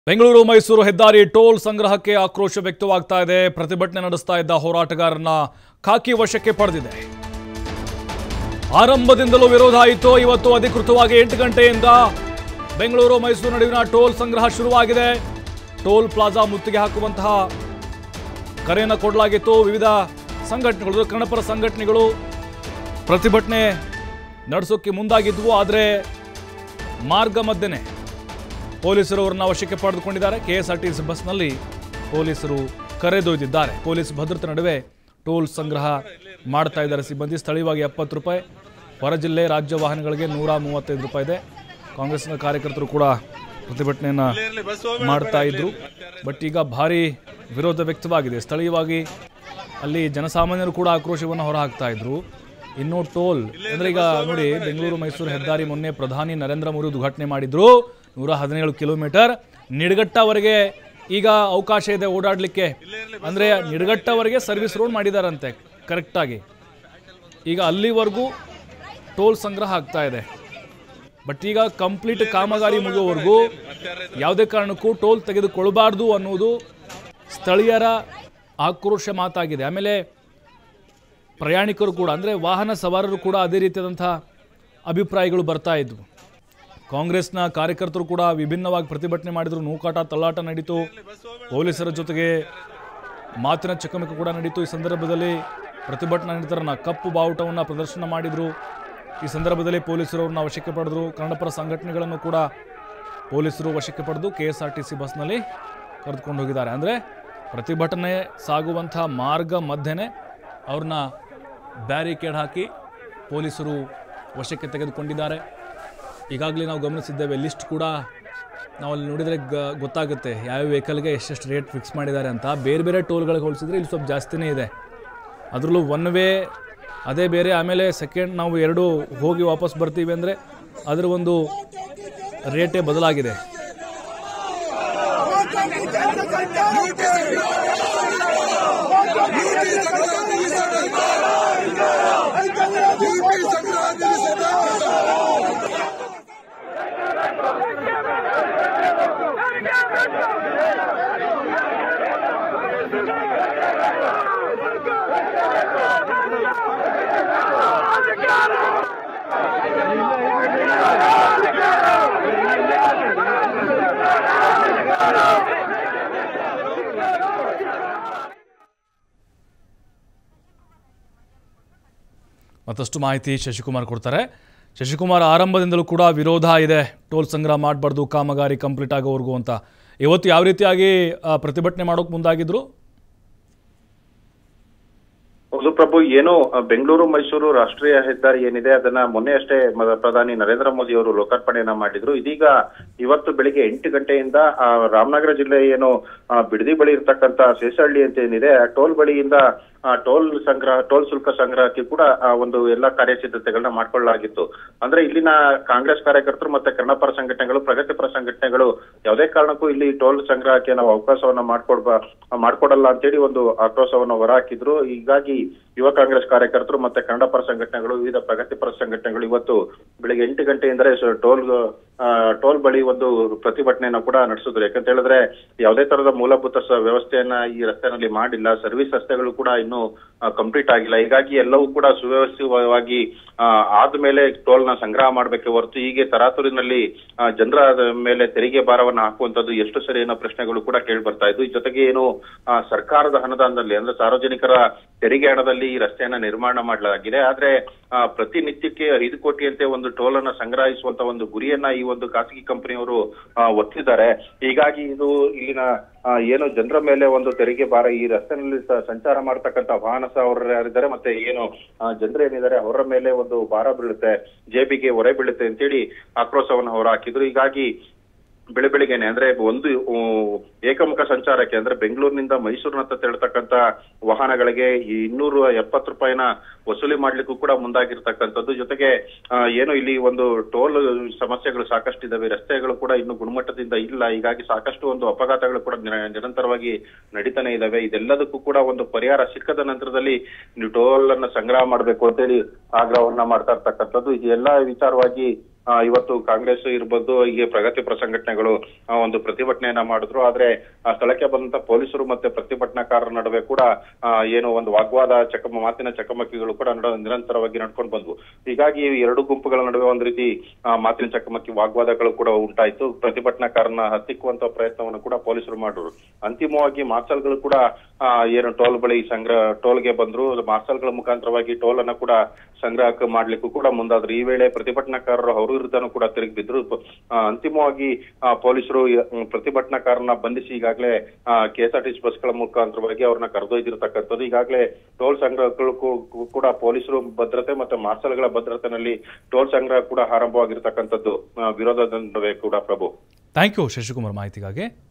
ಬೆಂಗಳೂರು ಮೈಸೂರು ಹೆದ್ದಾರಿ ಟೋಲ್ ಸಂಗ್ರಹಕ್ಕೆ ಆಕ್ರೋಶ ವ್ಯಕ್ತವಾಗ್ತಾ ಇದೆ ಪ್ರತಿಭಟನೆ ನಡೆಸ್ತಾ ಇದ್ದ ಹೋರಾಟಗಾರರನ್ನ ಖಾಕಿ ವಶಕ್ಕೆ ಪಡೆದಿದೆ ಆರಂಭದಿಂದಲೂ ವಿರೋಧ ಆಯಿತು ಇವತ್ತು ಅಧಿಕೃತವಾಗಿ ಎಂಟು ಗಂಟೆಯಿಂದ ಬೆಂಗಳೂರು ಮೈಸೂರು ನಡುವಿನ ಟೋಲ್ ಸಂಗ್ರಹ ಶುರುವಾಗಿದೆ ಟೋಲ್ ಪ್ಲಾಜಾ ಮುತ್ತಿಗೆ ಹಾಕುವಂತಹ ಕರೆಯನ್ನು ಕೊಡಲಾಗಿತ್ತು ವಿವಿಧ ಸಂಘಟನೆಗಳು ಕನ್ನಡಪರ ಸಂಘಟನೆಗಳು ಪ್ರತಿಭಟನೆ ನಡೆಸೋಕ್ಕೆ ಮುಂದಾಗಿದ್ವು ಆದರೆ ಮಾರ್ಗ ಮಧ್ಯೆನೇ ಪೊಲೀಸರು ಅವರನ್ನ ವಶಕ್ಕೆ ಪಡೆದುಕೊಂಡಿದ್ದಾರೆ ಕೆಎಸ್ಆರ್ಟಿಸಿ ಬಸ್ನಲ್ಲಿ ಪೊಲೀಸರು ಕರೆದೊಯ್ದಿದ್ದಾರೆ ಪೊಲೀಸ್ ಭದ್ರತೆ ನಡುವೆ ಟೋಲ್ ಸಂಗ್ರಹ ಮಾಡ್ತಾ ಇದ್ದಾರೆ ಸಿಬ್ಬಂದಿ ಸ್ಥಳೀಯವಾಗಿ ಎಪ್ಪತ್ತು ರೂಪಾಯಿ ಹೊರ ಜಿಲ್ಲೆ ರಾಜ್ಯ ವಾಹನಗಳಿಗೆ ನೂರ ಮೂವತ್ತೈದು ರೂಪಾಯಿ ಇದೆ ಕಾಂಗ್ರೆಸ್ನ ಕಾರ್ಯಕರ್ತರು ಕೂಡ ಪ್ರತಿಭಟನೆಯನ್ನು ಮಾಡ್ತಾ ಇದ್ರು ಬಟ್ ಈಗ ಭಾರಿ ವಿರೋಧ ವ್ಯಕ್ತವಾಗಿದೆ ಸ್ಥಳೀಯವಾಗಿ ಅಲ್ಲಿ ಜನಸಾಮಾನ್ಯರು ಕೂಡ ಆಕ್ರೋಶವನ್ನು ಹೊರಹಾಕ್ತಾ ಇದ್ರು ಇನ್ನು ಟೋಲ್ ಅಂದ್ರೆ ಈಗ ನೋಡಿ ಬೆಂಗಳೂರು ಮೈಸೂರು ಹೆದ್ದಾರಿ ಮೊನ್ನೆ ಪ್ರಧಾನಿ ನರೇಂದ್ರ ಮೋದಿ ಉದ್ಘಾಟನೆ ಮಾಡಿದ್ರು ನೂರ ಹದಿನೇಳು ಕಿಲೋಮೀಟರ್ ನಿಡಘಟ್ಟವರೆಗೆ ಈಗ ಅವಕಾಶ ಇದೆ ಓಡಾಡಲಿಕ್ಕೆ ಅಂದ್ರೆ ನಿಡಘಟ್ಟವರೆಗೆ ಸರ್ವಿಸ್ ರೋಡ್ ಮಾಡಿದಾರಂತೆ ಕರೆಕ್ಟಾಗಿ ಈಗ ಅಲ್ಲಿವರೆಗೂ ಟೋಲ್ ಸಂಗ್ರಹ ಆಗ್ತಾ ಇದೆ ಬಟ್ ಈಗ ಕಂಪ್ಲೀಟ್ ಕಾಮಗಾರಿ ಮುಗಿಯೋವರೆಗೂ ಯಾವುದೇ ಕಾರಣಕ್ಕೂ ಟೋಲ್ ತೆಗೆದುಕೊಳ್ಬಾರ್ದು ಅನ್ನೋದು ಸ್ಥಳೀಯರ ಆಕ್ರೋಶ ಮಾತಾಗಿದೆ ಆಮೇಲೆ ಪ್ರಯಾಣಿಕರು ಕೂಡ ಅಂದರೆ ವಾಹನ ಸವಾರರು ಕೂಡ ಅದೇ ರೀತಿಯಾದಂಥ ಅಭಿಪ್ರಾಯಗಳು ಬರ್ತಾ ಇದ್ವು ಕಾಂಗ್ರೆಸ್ನ ಕಾರ್ಯಕರ್ತರು ಕೂಡ ವಿಭಿನ್ನವಾಗಿ ಪ್ರತಿಭಟನೆ ಮಾಡಿದರು ನೂಕಾಟ ತಳ್ಳಾಟ ನಡೀತು ಪೊಲೀಸರ ಜೊತೆಗೆ ಮಾತಿನ ಚಕಮಕಿ ಕೂಡ ನಡೀತು ಈ ಸಂದರ್ಭದಲ್ಲಿ ಪ್ರತಿಭಟನಾ ನಿರತರನ್ನ ಕಪ್ಪು ಬಾವುಟವನ್ನು ಪ್ರದರ್ಶನ ಮಾಡಿದರು ಈ ಸಂದರ್ಭದಲ್ಲಿ ಪೊಲೀಸರು ಅವ್ರನ್ನ ವಶಕ್ಕೆ ಪಡೆದರು ಕನ್ನಡಪರ ಸಂಘಟನೆಗಳನ್ನು ಕೂಡ ಪೊಲೀಸರು ವಶಕ್ಕೆ ಪಡೆದು K S R T C ಬಸ್ನಲ್ಲಿ ಕರೆದುಕೊಂಡು ಹೋಗಿದ್ದಾರೆ ಅಂದರೆ ಪ್ರತಿಭಟನೆ ಸಾಗುವಂಥ ಮಾರ್ಗ ಮಧ್ಯೆನೇ ಅವ್ರನ್ನ ಬ್ಯಾರಿಕೇಡ್ ಹಾಕಿ ಪೊಲೀಸರು ವಶಕ್ಕೆ ತೆಗೆದುಕೊಂಡಿದ್ದಾರೆ ಈಗಾಗಲೇ ನಾವು ಗಮನಿಸಿದ್ದೇವೆ ಲಿಸ್ಟ್ ಕೂಡ ನಾವು ಅಲ್ಲಿ ನೋಡಿದರೆ ಗ ಗೊತ್ತಾಗುತ್ತೆ ಯಾವ ವೆಹಿಕಲ್ಗೆ ಎಷ್ಟೆಷ್ಟು ರೇಟ್ ಫಿಕ್ಸ್ ಮಾಡಿದ್ದಾರೆ ಅಂತ ಬೇರೆ ಬೇರೆ ಟೋಲ್ಗಳಿಗೆ ಹೋಲಿಸಿದ್ರೆ ಇಲ್ಲಿ ಸ್ವಲ್ಪ ಜಾಸ್ತಿನೇ ಇದೆ ಅದರಲ್ಲೂ ಒನ್ ವೇ ಅದೇ ಬೇರೆ ಆಮೇಲೆ ಸೆಕೆಂಡ್ ನಾವು ಎರಡು ಹೋಗಿ ವಾಪಸ್ ಬರ್ತೀವಿ ಅಂದರೆ ಅದರ ಒಂದು ರೇಟೇ ಬದಲಾಗಿದೆ ಮತ್ತಷ್ಟು ಮಾಹಿತಿ ಶಶಿಕುಮಾರ್ ಕೊಡ್ತಾರೆ ಶಶಿಕುಮಾರ್ ಆರಂಭದಿಂದಲೂ ಕೂಡ ವಿರೋಧ ಇದೆ ಟೋಲ್ ಸಂಗ್ರಹ ಮಾಡಬಾರ್ದು ಕಾಮಗಾರಿ ಕಂಪ್ಲೀಟ್ ಆಗೋವರೆಗೂ ಅಂತ ಇವತ್ತು ಯಾವ ರೀತಿಯಾಗಿ ಆ, ಪ್ರತಿಭಟನೆ ಮಾಡೋಕೆ ಮುಂದಾಗಿದ್ರು ಹೌದು ಪ್ರಭು ಏನು ಅ, ಬೆಂಗಳೂರು ಮೈಸೂರು ರಾಷ್ಟ್ರೀಯ ಹೆದ್ದಾರಿ ಏನಿದೆ ಅದನ್ನ ಮೊನ್ನೆ ಅಷ್ಟೇ ಮ- ಪ್ರಧಾನಿ ನರೇಂದ್ರ ಮೋದಿ ಅವರು ಲೋಕಾರ್ಪಣೆಯನ್ನ ಮಾಡಿದ್ರು ಇದೀಗ ಇವತ್ತು ಬೆಳಿಗ್ಗೆ ಎಂಟು ಗಂಟೆಯಿಂದ ಆ, ರಾಮನಗರ ಜಿಲ್ಲೆ ಏನು ಆ, ಬಿಡದಿ ಬಳಿ ಇರ್ತಕ್ಕಂತ ಶೇಷಹಳ್ಳಿ ಅಂತ ಏನಿದೆ ಆ ಟೋಲ್ ಬಳಿಯಿಂದ ಆ, ಟೋಲ್ ಸಂಗ್ರಹ ಟೋಲ್ ಶುಲ್ಕ ಸಂಗ್ರಹಕ್ಕೆ ಕೂಡ ಆ, ಒಂದು ಎಲ್ಲಾ ಕಾರ್ಯಸಿದ್ಧತೆಗಳನ್ನ ಮಾಡ್ಕೊಳ್ಳಲಾಗಿತ್ತು ಅಂದ್ರೆ ಇಲ್ಲಿನ ಕಾಂಗ್ರೆಸ್ ಕಾರ್ಯಕರ್ತರು ಮತ್ತೆ ಕನ್ನಡಪರ ಸಂಘಟನೆಗಳು ಪ್ರಗತಿಪರ ಸಂಘಟನೆಗಳು ಯಾವುದೇ ಕಾರಣಕ್ಕೂ ಇಲ್ಲಿ ಟೋಲ್ ಸಂಗ್ರಹಕ್ಕೆ ನಾವು ಅವಕಾಶವನ್ನ ಮಾಡ್ಕೊಡ್ಬ ಮಾಡ್ಕೊಡಲ್ಲ ಅಂತೇಳಿ ಒಂದು ಆಕ್ರೋಶವನ್ನು ಹೊರಹಾಕಿದ್ರು ಹೀಗಾಗಿ ಯುವ ಕಾಂಗ್ರೆಸ್ ಕಾರ್ಯಕರ್ತರು ಮತ್ತೆ ಕನ್ನಡಪರ ಸಂಘಟನೆಗಳು ವಿವಿಧ ಪ್ರಗತಿಪರ ಸಂಘಟನೆಗಳು ಇವತ್ತು ಬೆಳಿಗ್ಗೆ ಎಂಟು ಗಂಟೆಯಿಂದಲೇ ಸ- ಟೋಲ್ ಆ, ಟೋಲ್ ಬಳಿ ಒಂದು ಪ್ರತಿಭಟನೆಯನ್ನ ಕೂಡ ನಡೆಸಿದ್ರು ಯಾಕಂತ ಹೇಳಿದ್ರೆ ಯಾವುದೇ ತರದ ಮೂಲಭೂತ ಸ- ವ್ಯವಸ್ಥೆಯನ್ನ ಈ ರಸ್ತೆನಲ್ಲಿ ಮಾಡಿಲ್ಲ ಸರ್ವಿಸ್ ರಸ್ತೆಗಳು ಕೂಡ ಇನ್ನೂ ಕಂಪ್ಲೀಟ್ ಆಗಿಲ್ಲ ಹೀಗಾಗಿ ಎಲ್ಲವೂ ಕೂಡ ಸುವ್ಯವಸ್ಥಿತವಾಗಿ ಆ, ಆದ್ಮೇಲೆ ಟೋಲ್ ನ ಸಂಗ್ರಹ ಮಾಡಬೇಕೆ ಹೊರತು ಹೀಗೆ ತರಾತುರಿನಲ್ಲಿ ಆ, ಜನರ ಮೇಲೆ ತೆರಿಗೆ ಭಾರವನ್ನ ಹಾಕುವಂತದ್ದು ಎಷ್ಟು ಸರಿ ಅನ್ನೋ ಪ್ರಶ್ನೆಗಳು ಕೂಡ ಕೇಳಿ ಬರ್ತಾ ಇದ್ದು ಈ ಜೊತೆಗೆ ಏನು ಆ, ಸರ್ಕಾರದ ಅನುದಾನದಲ್ಲಿ ಅಂದ್ರೆ ಸಾರ್ವಜನಿಕರ ತೆರಿಗೆ ಹಣದಲ್ಲಿ ಈ ರಸ್ತೆಯನ್ನ ನಿರ್ಮಾಣ ಮಾಡಲಾಗಿದೆ ಆದ್ರೆ ಆ, ಪ್ರತಿನಿತ್ಯಕ್ಕೆ ಐದು ಕೋಟಿಯಂತೆ ಒಂದು ಟೋಲ್ ಅನ್ನ ಸಂಗ್ರಹಿಸುವಂತ ಒಂದು ಗುರಿಯನ್ನ ಈ ಒಂದು ಖಾಸಗಿ ಕಂಪನಿಯವರು ಒತ್ತಿದ್ದಾರೆ ಹೀಗಾಗಿ ಇದು ಇಲ್ಲಿನ ಆ, ಏನು ಜನರ ಮೇಲೆ ಒಂದು ತೆರಿಗೆ ಭಾರ ಈ ರಸ್ತೆನಲ್ಲಿ ಸ- ಸಂಚಾರ ಮಾಡ್ತಕ್ಕಂತ ವಾಹನ ಸವಾರರು ಯಾರಿದ್ದಾರೆ ಮತ್ತೆ ಏನು ಆ, ಜನರು ಏನಿದ್ದಾರೆ ಅವರ ಮೇಲೆ ಒಂದು ಭಾರ ಬೀಳುತ್ತೆ ಜೇಬಿಗೆ ಹೊರೆ ಬೀಳುತ್ತೆ ಅಂತೇಳಿ ಆಕ್ರೋಶವನ್ನು ಹೊರಹಾಕಿದ್ರು ಹೀಗಾಗಿ ಬೆಳೆ ಬೆಳಿಗ್ಗೆನೆ ಅಂದ್ರೆ ಒಂದು ಊ, ಏಕಮುಖ ಸಂಚಾರಕ್ಕೆ ಅಂದ್ರೆ ಬೆಂಗಳೂರಿನಿಂದ ಮೈಸೂರಿನತ್ತ ತೆರಳತಕ್ಕಂತ ವಾಹನಗಳಿಗೆ ಈ ಇನ್ನೂರ ಎಪ್ಪತ್ತು ರೂಪಾಯಿನ ವಸೂಲಿ ಮಾಡ್ಲಿಕ್ಕೂ ಕೂಡ ಮುಂದಾಗಿರ್ತಕ್ಕಂಥದ್ದು ಜೊತೆಗೆ ಆ, ಏನು ಇಲ್ಲಿ ಒಂದು ಟೋಲ್ ಸಮಸ್ಯೆಗಳು ಸಾಕಷ್ಟಿದಾವೆ ರಸ್ತೆಗಳು ಕೂಡ ಇನ್ನು ಗುಣಮಟ್ಟದಿಂದ ಇಲ್ಲ ಹೀಗಾಗಿ ಸಾಕಷ್ಟು ಒಂದು ಅಪಘಾತಗಳು ಕೂಡ ನಿರ- ನಿರಂತರವಾಗಿ ನಡೀತಾನೆ ಇದಾವೆ ಇದೆಲ್ಲದಕ್ಕೂ ಕೂಡ ಒಂದು ಪರಿಹಾರ ಸಿಕ್ಕದ ನಂತರದಲ್ಲಿ ನೀವು ಟೋಲ್ ಅನ್ನ ಸಂಗ್ರಹ ಮಾಡಬೇಕು ಅಂತೇಳಿ ಆಗ್ರಹವನ್ನ ಮಾಡ್ತಾ ಇರ್ತಕ್ಕಂಥದ್ದು ಈ ಎಲ್ಲಾ ವಿಚಾರವಾಗಿ ಆ, ಇವತ್ತು ಕಾಂಗ್ರೆಸ್ ಇರ್ಬೋದು ಹೀಗೆ ಪ್ರಗತಿಪರ ಸಂಘಟನೆಗಳು ಆ, ಒಂದು ಪ್ರತಿಭಟನೆಯನ್ನ ಮಾಡಿದ್ರು ಆದ್ರೆ ಆ ಸ್ಥಳಕ್ಕೆ ಬಂದಂತ ಪೊಲೀಸರು ಮತ್ತೆ ಪ್ರತಿಭಟನಾಕಾರರ ನಡುವೆ ಕೂಡ ಆ, ಏನು ಒಂದು ವಾಗ್ವಾದ ಚಕಮ ಮಾತಿನ ಚಕಮಕಿಗಳು ಕೂಡ ನಡ- ನಿರಂತರವಾಗಿ ನಡ್ಕೊಂಡು ಬಂದ್ವು ಹೀಗಾಗಿ ಈ ಎರಡು ಗುಂಪುಗಳ ನಡುವೆ ಒಂದ್ ರೀತಿ ಆ, ಮಾತಿನ ಚಕಮಕಿ ವಾಗ್ವಾದಗಳು ಕೂಡ ಉಂಟಾಯ್ತು ಪ್ರತಿಭಟನಾಕಾರನ ಹತ್ತಿಕ್ಕುವಂತ ಪ್ರಯತ್ನವನ್ನು ಕೂಡ ಪೊಲೀಸರು ಮಾಡಿದ್ರು ಅಂತಿಮವಾಗಿ ಮಾರ್ಷಲ್ಗಳು ಕೂಡ ಆ, ಏನು ಟೋಲ್ ಬಳಿ ಸಂಗ್ರಹ ಟೋಲ್ಗೆ ಬಂದ್ರು ಮಾರ್ಷಲ್ಗಳ ಮುಖಾಂತರವಾಗಿ ಟೋಲ್ ಅನ್ನ ಕೂಡ ಸಂಗ್ರಹಕ್ಕೆ ಮಾಡ್ಲಿಕ್ಕೂ ಕೂಡ ಮುಂದಾದ್ರು ಈ ವೇಳೆ ಪ್ರತಿಭಟನಾಕಾರರು ಅವ್ರ ವಿರುದ್ಧನೂ ಕೂಡ ತಿರುಗಿ ಬಿದ್ರು ಆ, ಅಂತಿಮವಾಗಿ ಆ, ಪೊಲೀಸರು ಯ- ಮ್, ಪ್ರತಿಭಟನಾಕಾರನ ಬಂಧಿಸಿ ಈಗಾಗಲೇ ಕೆಎಸ್ಆರ್ಟಿಸಿ ಬಸ್ಗಳ ಮುಖಾಂತರವಾಗಿ ಅವ್ರನ್ನ ಕರೆದೊಯ್ದಿರತಕ್ಕಂಥದ್ದು ಈಗಾಗಲೇ ಟೋಲ್ ಸಂಗ್ರಹಗಳು ಕೂ- ಕೂಡ ಪೊಲೀಸರು ಭದ್ರತೆ ಮತ್ತೆ ಮಾರ್ಷಲ್ಗಳ ಭದ್ರತೆನಲ್ಲಿ ಟೋಲ್ ಸಂಗ್ರಹ ಕೂಡ ಆರಂಭವಾಗಿರ್ತಕ್ಕಂಥದ್ದು ಆ, ವಿರೋಧದ ನಡುವೆ ಕೂಡ ಪ್ರಭು ಥ್ಯಾಂಕ್ ಯು ಶಶಿಕುಮಾರ್ ಮಾಹಿತಿಗಾಗಿ